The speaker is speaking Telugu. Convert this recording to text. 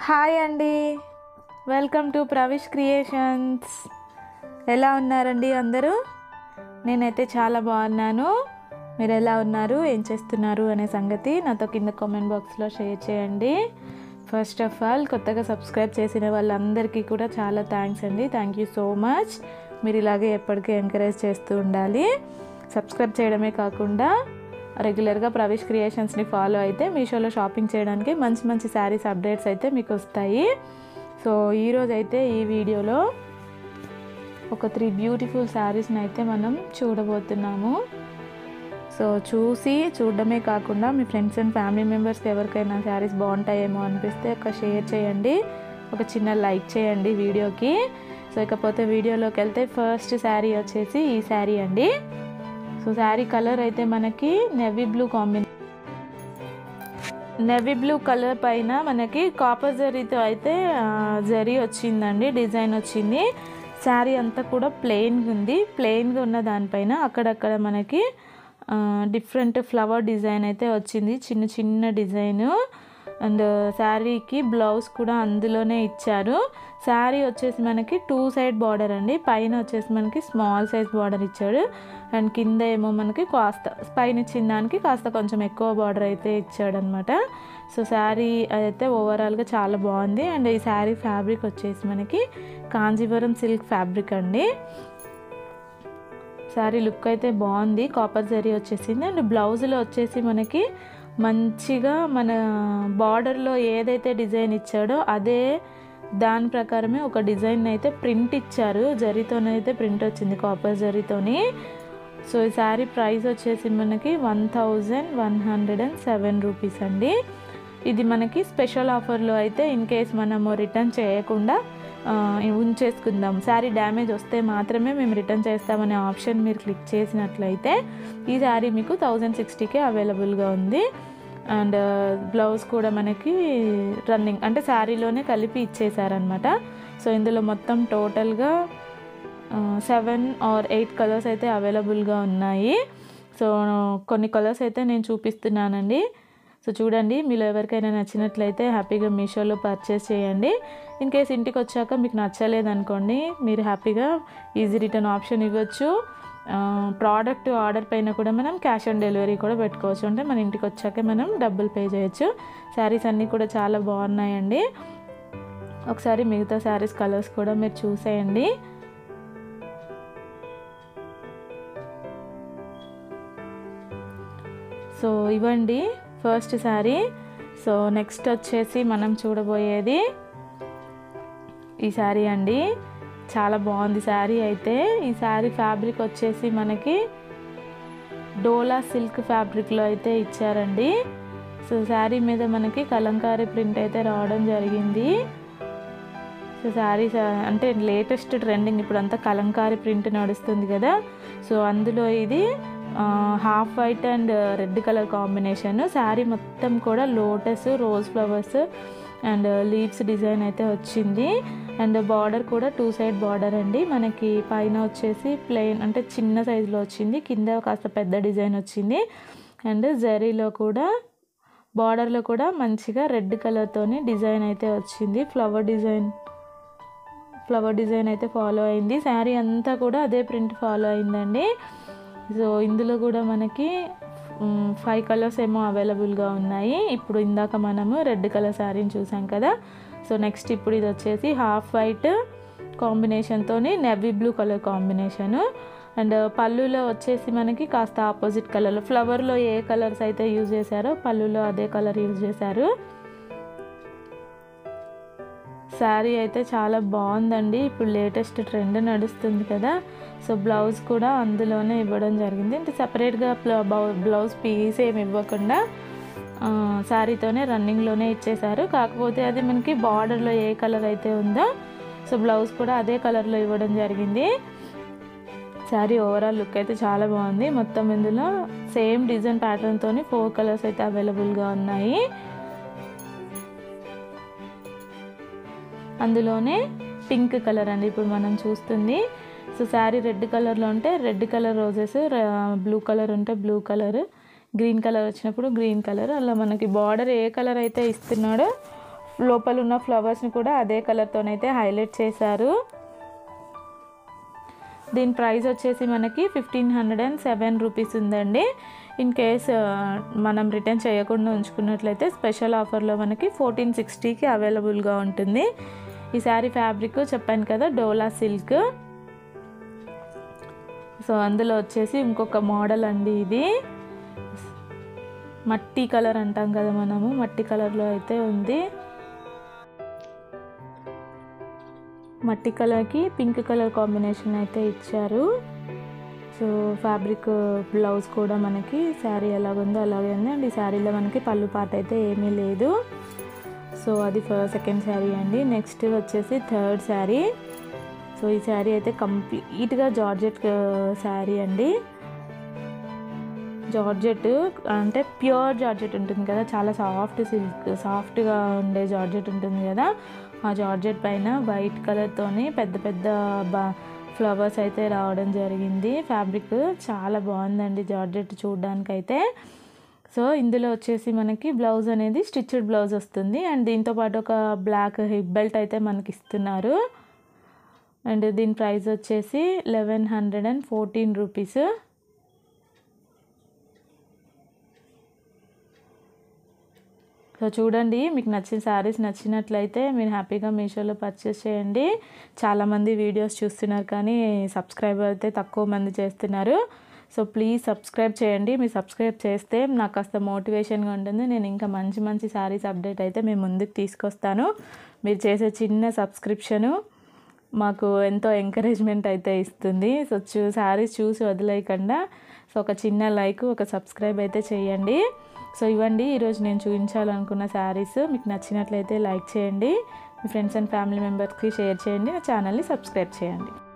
హాయ్ అండి వెల్కమ్ టు ప్రవిష్ క్రియేషన్స్ ఎలా ఉన్నారండి అందరూ నేనైతే చాలా బాగున్నాను మీరు ఎలా ఉన్నారు ఏం చేస్తున్నారు అనే సంగతి నాతో కింద కామెంట్ బాక్స్లో షేర్ చేయండి ఫస్ట్ ఆఫ్ ఆల్ కొత్తగా సబ్స్క్రైబ్ చేసిన వాళ్ళందరికీ కూడా చాలా థ్యాంక్స్ అండి థ్యాంక్ యూ సో మచ్ మీరు ఇలాగే ఎప్పటికీ ఎంకరేజ్ చేస్తూ ఉండాలి సబ్స్క్రైబ్ చేయడమే కాకుండా రెగ్యులర్గా ప్రవేశ్ క్రియేషన్స్ని ఫాలో అయితే మీషోలో షాపింగ్ చేయడానికి మంచి మంచి శారీస్ అప్డేట్స్ అయితే మీకు వస్తాయి సో ఈరోజు అయితే ఈ వీడియోలో ఒక త్రీ బ్యూటిఫుల్ శారీస్ని అయితే మనం చూడబోతున్నాము సో చూసి చూడడమే కాకుండా మీ ఫ్రెండ్స్ అండ్ ఫ్యామిలీ మెంబర్స్కి ఎవరికైనా శారీస్ బాగుంటాయేమో అనిపిస్తే ఒక షేర్ చేయండి ఒక చిన్న లైక్ చేయండి వీడియోకి సో ఇకపోతే వీడియోలోకి వెళ్తే ఫస్ట్ శారీ వచ్చేసి ఈ శారీ అండి సో శారీ కలర్ అయితే మనకి నెవీ బ్లూ కాంబినే నెవీ బ్లూ కలర్ పైన మనకి కాపర్ జరీతో అయితే ఆ, జరీ వచ్చిందండి డిజైన్ వచ్చింది శారీ అంతా కూడా ప్లెయిన్గా ఉంది ప్లెయిన్గా ఉన్న దానిపైన అక్కడక్కడ మనకి డిఫరెంట్ ఫ్లవర్ డిజైన్ అయితే వచ్చింది చిన్న చిన్న డిజైన్ అండ్ శారీకి బ్లౌజ్ కూడా అందులోనే ఇచ్చారు శారీ వచ్చేసి మనకి టూ సైడ్ బార్డర్ అండి పైన వచ్చేసి మనకి స్మాల్ సైజ్ బార్డర్ ఇచ్చాడు అండ్ కింద ఏమో మనకి కాస్త పైన ఇచ్చిన దానికి కాస్త కొంచెం ఎక్కువ బార్డర్ అయితే ఇచ్చాడు అనమాట సో శారీ అయితే ఓవరాల్గా చాలా బాగుంది అండ్ ఈ శారీ ఫ్యాబ్రిక్ వచ్చేసి మనకి కాంజీవరం సిల్క్ ఫ్యాబ్రిక్ అండి శారీ లుక్ అయితే బాగుంది కాపర్ జరీ వచ్చేసింది అండ్ బ్లౌజ్లో వచ్చేసి మనకి మంచిగా మన బార్డర్లో ఏదైతే డిజైన్ ఇచ్చాడో అదే దాని ప్రకారమే ఒక డిజైన్ అయితే ప్రింట్ ఇచ్చారు జరీతోనైతే ప్రింట్ వచ్చింది కాపర్ జరీతోని సో ఈ శారీ ప్రైస్ వచ్చేసి మనకి one thousand one hundred and seven rupees అండి ఇది మనకి స్పెషల్ ఆఫర్లో అయితే ఇన్ కేస్ మనము రిటర్న్ చేయకుండా ఆ, ఉంచేసుకుందాం శారీ డ్యామేజ్ వస్తే మాత్రమే మేము రిటర్న్ చేస్తామనే ఆప్షన్ మీరు క్లిక్ చేసినట్లయితే ఈ శారీ మీకు థౌజండ్ సిక్స్టీకే అవైలబుల్గా ఉంది అండ్ బ్లౌజ్ కూడా మనకి రన్నింగ్ అంటే శారీలోనే కలిపి ఇచ్చేసారనమాట సో ఇందులో మొత్తం టోటల్గా సెవెన్ ఆర్ ఎయిట్ కలర్స్ అయితే అవైలబుల్గా ఉన్నాయి సో కొన్ని కలర్స్ అయితే నేను చూపిస్తున్నానండి సో చూడండి మీలో ఎవరికైనా నచ్చినట్లయితే హ్యాపీగా మీషోలో పర్చేస్ చేయండి ఇన్ కేస్ ఇంటికి వచ్చాక మీకు నచ్చలేదు అనుకోండి మీరు హ్యాపీగా ఈజీ రిటర్న్ ఆప్షన్ ఇవ్వచ్చు ప్రోడక్ట్ ఆర్డర్ పైన కూడా మనం క్యాష్ ఆన్ డెలివరీ కూడా పెట్టుకోవచ్చు అంటే మన ఇంటికి వచ్చాక మనం డబ్బులు పే చేయొచ్చు శారీస్ అన్నీ కూడా చాలా బాగున్నాయండి ఒకసారి మిగతా శారీస్ కలర్స్ కూడా మీరు చూసేయండి సో ఇవ్వండి ఫస్ట్ శారీ సో నెక్స్ట్ వచ్చేసి మనం చూడబోయేది ఈ శారీ అండి చాలా బాగుంది శారీ అయితే ఈ శారీ ఫ్యాబ్రిక్ వచ్చేసి మనకి డోలా సిల్క్ ఫ్యాబ్రిక్లో అయితే ఇచ్చారండి సో శారీ మీద మనకి కలంకారీ ప్రింట్ అయితే రావడం జరిగింది సో శారీ అంటే లేటెస్ట్ ట్రెండింగ్ ఇప్పుడు అంతా కలంకారీ ప్రింట్ నడుస్తుంది కదా సో అందులో ఇది half white and red colour combination sari మొత్తం కూడా lotus rose flowers and leaves design అయితే వచ్చింది అండ్ బార్డర్ కూడా టూ సైడ్ బార్డర్ అండి మనకి పైన వచ్చేసి ప్లెయిన్ అంటే చిన్న సైజులో వచ్చింది కింద కాస్త పెద్ద డిజైన్ వచ్చింది అండ్ జరీలో కూడా బార్డర్లో కూడా మంచిగా రెడ్ కలర్తోని డిజైన్ అయితే వచ్చింది ఫ్లవర్ డిజైన్ ఫ్లవర్ డిజైన్ అయితే ఫాలో అయింది శారీ అంతా కూడా అదే ప్రింట్ ఫాలో అయిందండి సో ఇందులో కూడా మనకి ఫైవ్ కలర్స్ ఏమో అవైలబుల్గా ఉన్నాయి ఇప్పుడు ఇందాక మనము రెడ్ కలర్ శారీని చూసాం కదా సో నెక్స్ట్ ఇప్పుడు ఇది వచ్చేసి హాఫ్ వైట్ కాంబినేషన్తో navy blue colour combination and పళ్ళులో వచ్చేసి మనకి కాస్త ఆపోజిట్ కలర్లో ఫ్లవర్లో ఏ కలర్స్ అయితే యూజ్ చేశారో పళ్ళులో అదే కలర్ యూజ్ చేశారు శారీ అయితే చాలా బాగుందండి ఇప్పుడు లేటెస్ట్ ట్రెండ్ నడుస్తుంది కదా సో బ్లౌజ్ కూడా అందులోనే ఇవ్వడం జరిగింది అంటే సపరేట్గా బ్లౌజ్ పీస్ ఏమి ఇవ్వకుండా ఆ, శారీతోనే రన్నింగ్లోనే ఇచ్చేశారు కాకపోతే అది మనకి బార్డర్లో ఏ కలర్ అయితే ఉందో సో బ్లౌజ్ కూడా అదే కలర్లో ఇవ్వడం జరిగింది శారీ ఓవరాల్ లుక్ అయితే చాలా బాగుంది మొత్తం ఇందులో సేమ్ డిజైన్ ప్యాటర్న్తో ఫోర్ కలర్స్ అయితే అవైలబుల్గా ఉన్నాయి అందులోనే పింక్ కలర్ అండి ఇప్పుడు మనం చూస్తుంది సో శారీ రెడ్ కలర్లో ఉంటే red colour roses blue colour ఉంటే బ్లూ కలర్ గ్రీన్ కలర్ వచ్చినప్పుడు గ్రీన్ కలర్ అలా మనకి బార్డర్ ఏ కలర్ అయితే ఇస్తున్నాడో లోపల ఉన్న ఫ్లవర్స్ని కూడా అదే కలర్తోనైతే హైలైట్ చేశారు దీని ప్రైస్ వచ్చేసి మనకి fifteen hundred and seven rupees ఉందండి ఇన్ కేస్ మనం రిటర్న్ చేయకుండా ఉంచుకున్నట్లయితే స్పెషల్ ఆఫర్లో మనకి ఫోర్టీన్ సిక్స్టీకి అవైలబుల్గా ఉంటుంది ఈ శారీ ఫ్యాబ్రిక్ చెప్పాను కదా డోలా సిల్క్ సో అందులో వచ్చేసి ఇంకొక మోడల్ అండి ఇది మట్టి కలర్ అంటాం కదా మనము మట్టి కలర్లో అయితే ఉంది మట్టి కలర్కి పింక్ కలర్ కాంబినేషన్ అయితే ఇచ్చారు సో ఫ్యాబ్రిక్ బ్లౌజ్ కూడా మనకి శారీ ఎలాగుందో అలాగే ఉంది అండ్ ఈ శారీలో మనకి పళ్ళు పాట అయితే ఏమీ లేదు సో అది సెకండ్ శారీ అండి నెక్స్ట్ వచ్చేసి థర్డ్ శారీ సో ఈ శారీ అయితే కంప్లీట్గా జార్జెట్ శారీ అండి జార్జెట్ అంటే ప్యూర్ జార్జెట్ ఉంటుంది కదా చాలా సాఫ్ట్ సిల్క్ సాఫ్ట్గా ఉండే జార్జెట్ ఉంటుంది కదా ఆ జార్జెట్ పైన వైట్ కలర్తోని పెద్ద పెద్ద బా ఫ్లవర్స్ అయితే రావడం జరిగింది ఫ్యాబ్రిక్ చాలా బాగుందండి జార్జెట్ చూడడానికి అయితే సో ఇందులో వచ్చేసి మనకి బ్లౌజ్ అనేది స్టిచ్డ్ బ్లౌజ్ వస్తుంది అండ్ దీంతోపాటు ఒక బ్లాక్ హిప్ బెల్ట్ అయితే మనకి ఇస్తున్నారు అండ్ దీని ప్రైస్ వచ్చేసి eleven hundred and fourteen rupees so చూడండి మీకు నచ్చిన శారీస్ నచ్చినట్లయితే మీరు హ్యాపీగా మీషోలో పర్చేస్ చేయండి చాలామంది వీడియోస్ చూస్తున్నారు కానీ సబ్స్క్రైబర్ అయితే తక్కువ మంది చేస్తున్నారు సో ప్లీజ్ సబ్స్క్రైబ్ చేయండి మీరు సబ్స్క్రైబ్ చేస్తే నాకు కాస్త మోటివేషన్గా ఉంటుంది నేను ఇంకా మంచి మంచి శారీస్ అప్డేట్ అయితే మేము ముందుకు తీసుకొస్తాను మీరు చేసే చిన్న సబ్స్క్రిప్షను మాకు ఎంతో ఎంకరేజ్మెంట్ అయితే ఇస్తుంది సో చూ శారీస్ చూసి వదిలేయకుండా సో ఒక చిన్న లైక్ ఒక సబ్స్క్రైబ్ అయితే చేయండి సో ఇవ్వండి ఈరోజు నేను చూపించాలనుకున్న శారీస్ మీకు నచ్చినట్లయితే లైక్ చేయండి మీ ఫ్రెండ్స్ అండ్ ఫ్యామిలీ మెంబర్స్కి షేర్ చేయండి నా ఛానల్ని సబ్స్క్రైబ్ చేయండి